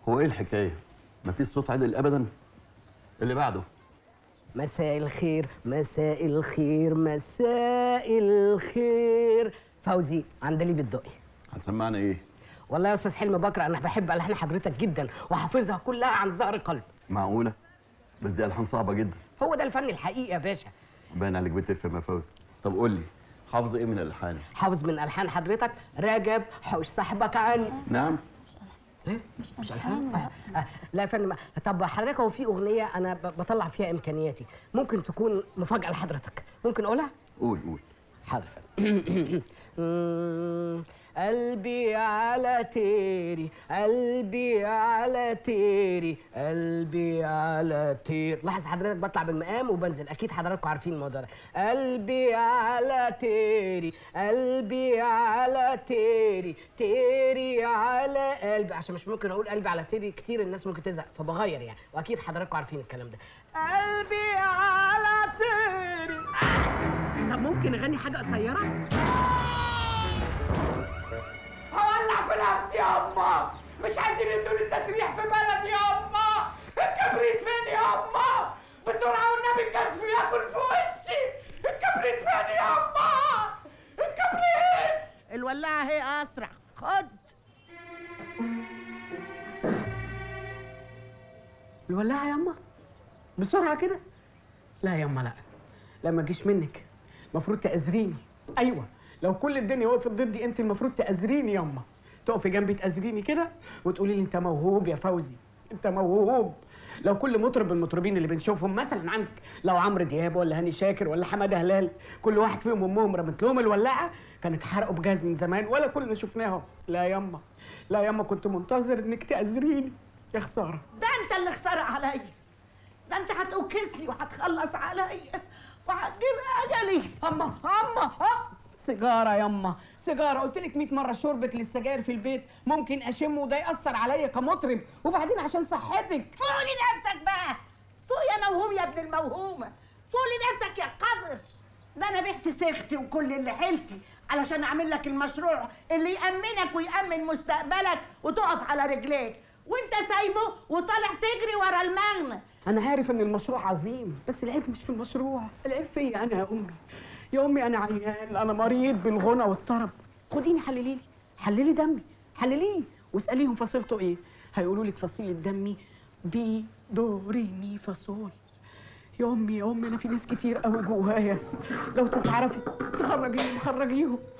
هو ايه الحكايه مفيش صوت عدل ابدا اللي بعده مساء الخير مساء الخير مساء الخير فوزي عندليب الدقي هتسمعنا ايه والله يا استاذ حلمي بكر انا بحب الحان حضرتك جدا وحافظها كلها عن ظهر قلب معقوله بس دي الحان صعبه جدا هو ده الفن الحقيقي يا باشا باين عليك بتفهم يا فوزي طب قول لي حافظ ايه من الالحان حافظ من الحان حضرتك راجب حوش صاحبك عني نعم ايه مش الحان آه. آه. لا يا فندم طب حضرتك هو في اغنيه انا ب- بطلع فيها امكانياتي ممكن تكون مفاجاه لحضرتك ممكن اقولها قول قول حاضر فندم. مم، قلبي على تيري قلبي على تيري قلبي على تير لاحظ حضرتك بطلع بالمقام وبنزل اكيد حضراتكم عارفين الموضوع ده قلبي على تيري قلبي على تيري تيري على قلبي عشان مش ممكن اقول قلبي على تيري كتير الناس ممكن تزهق فبغير يعني واكيد حضراتكم عارفين الكلام ده قلبي على تيري طب ممكن نغني حاجة قصيرة؟ هولع في نفسي ياما مش عايزين يدوني التسريح في بلدي ياما الكبريت فين ياما بسرعة والنبي الجاز بياكل في وشي الكبريت فين ياما الكبريت الولاعة هي أسرع خد الولاعة ياما بسرعة كده لا ياما لا لا ما تجيش منك المفروض تأذريني أيوة لو كل الدنيا وقفت ضدي أنت المفروض تأذريني ياما تقفي جنبي تأذريني كده وتقولي لي أنت موهوب يا فوزي أنت موهوب لو كل مطرب من المطربين اللي بنشوفهم مثلا عندك لو عمرو دياب ولا هاني شاكر ولا حماده هلال كل واحد فيهم امهم رمت لهم الولاعه كانت اتحرقوا بجاز من زمان ولا كلنا شفناهم لا ياما لا ياما كنت منتظر انك تأذريني يا خساره ده أنت اللي خسر عليا ده أنت هتوكسني وهتخلص عليا وهتجيب أجلي اما اما أما. سيجاره ياما سيجاره قلت لك 100 مره شربك للسجاير في البيت ممكن اشمه وده ياثر عليا كمطرب وبعدين عشان صحتك فوق لنفسك بقى فوق يا موهوم يا ابن الموهومة فوق لنفسك يا قذر ده أنا بعت سيختي وكل اللي حيلتي علشان أعمل لك المشروع اللي يأمنك ويأمن مستقبلك وتقف على رجليك وانت سايبه وطالع تجري ورا المغنى انا عارف ان المشروع عظيم بس العيب مش في المشروع العيب فيا انا يا امي يا امي انا عيان انا مريض بالغنى والطرب خديني حللي لي حللي دمي حلليه واساليهم فصيلته ايه هيقولوا لك فصيله دمي بي دو ري مي فاصول يا امي يا امي انا في ناس كتير قوي جوايا لو تعرفي تخرجيهم خرجيهم